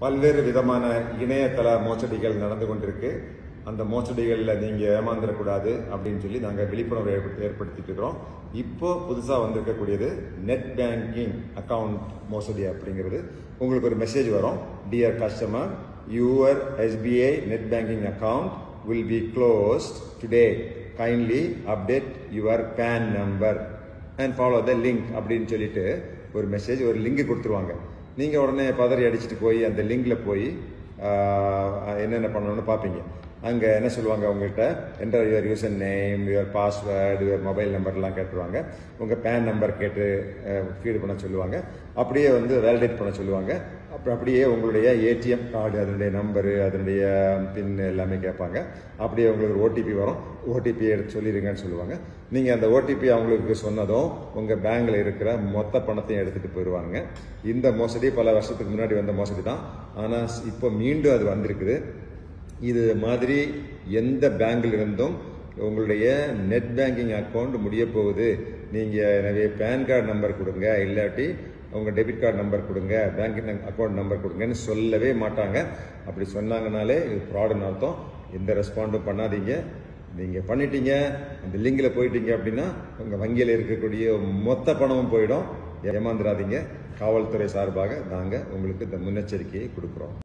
பல்வேறு விதமான இணையதள மோசடிகள் நடந்து கொண்டிருக்கு அந்த மோசடிகளில் நீங்கள் ஏமாந்துடக்கூடாது அப்படின்னு சொல்லி நாங்கள் விழிப்புணர்வு ஏற்படுத்தி ஏற்படுத்திட்டு இருக்கிறோம் இப்போ புதுசாக வந்திருக்கக்கூடியது நெட் பேங்கிங் அக்கவுண்ட் மோசடி அப்படிங்கிறது உங்களுக்கு ஒரு மெசேஜ் வரும் dear customer your SBI net banking account will be closed today kindly update your PAN number and follow the link அப்படின்னு சொல்லிட்டு ஒரு மெசேஜ் ஒரு லிங்க் கொடுத்துருவாங்க நீங்கள் உடனே பதறி அடிச்சுட்டு போய் அந்த லிங்க்ல போய் ஆஹ், என்னென்ன பண்ணணும்னு பார்ப்பீங்க அங்கே என்ன சொல்லுவாங்க உங்கள்கிட்ட enter your user name your password your mobile நம்பர்லாம் கேட்டுருவாங்க உங்கள் பேன் நம்பர் கேட்டு ஃபீடு பண்ண சொல்லுவாங்க அப்படியே வந்து வேலிடேட் பண்ண சொல்லுவாங்க அப்புறம் அப்படியே உங்களுடைய ஏடிஎம் கார்டு அதனுடைய நம்பரு அதனுடைய பின் எல்லாமே கேட்பாங்க அப்படியே உங்களுக்கு ஒரு ஓடிபி வரும் ஓடிபி எடுத்து சொல்லிடுங்கன்னு சொல்லுவாங்க நீங்கள் அந்த ஓடிபி அவங்களுக்கு சொன்னதும் உங்கள் பேங்கில் இருக்கிற மொத்த பணத்தையும் எடுத்துகிட்டு போயிடுவாங்க இந்த மோசடி பல வருஷத்துக்கு முன்னாடி வந்த மோசடி தான் ஆனால் இப்போ மீண்டும் அது வந்திருக்குது இது மாதிரி எந்த பேங்க்ல இருந்தும் உங்களுடைய நெட் பேங்கிங் அக்கௌண்ட் முடிய போகுது நீங்கள் எனவே பேன் கார்டு நம்பர் கொடுங்க இல்லாட்டி உங்கள் டெபிட் கார்டு நம்பர் கொடுங்க பேங்கிங் அக்கௌண்ட் நம்பர் கொடுங்கன்னு சொல்லவே மாட்டாங்க அப்படி சொன்னாங்கனாலே இது ஃப்ராடுன்னு அர்த்தம் எந்த ரெஸ்பாண்டும் பண்ணாதீங்க நீங்கள் பண்ணிட்டீங்க அந்த லிங்கில் போயிட்டீங்க அப்படின்னா உங்கள் வங்கியில் இருக்கக்கூடிய மொத்த பணமும் போயிடும் ஏமாந்துடாதீங்க காவல்துறை சார்பாக நாங்கள் உங்களுக்கு இந்த முன்னெச்சரிக்கையை கொடுக்குறோம்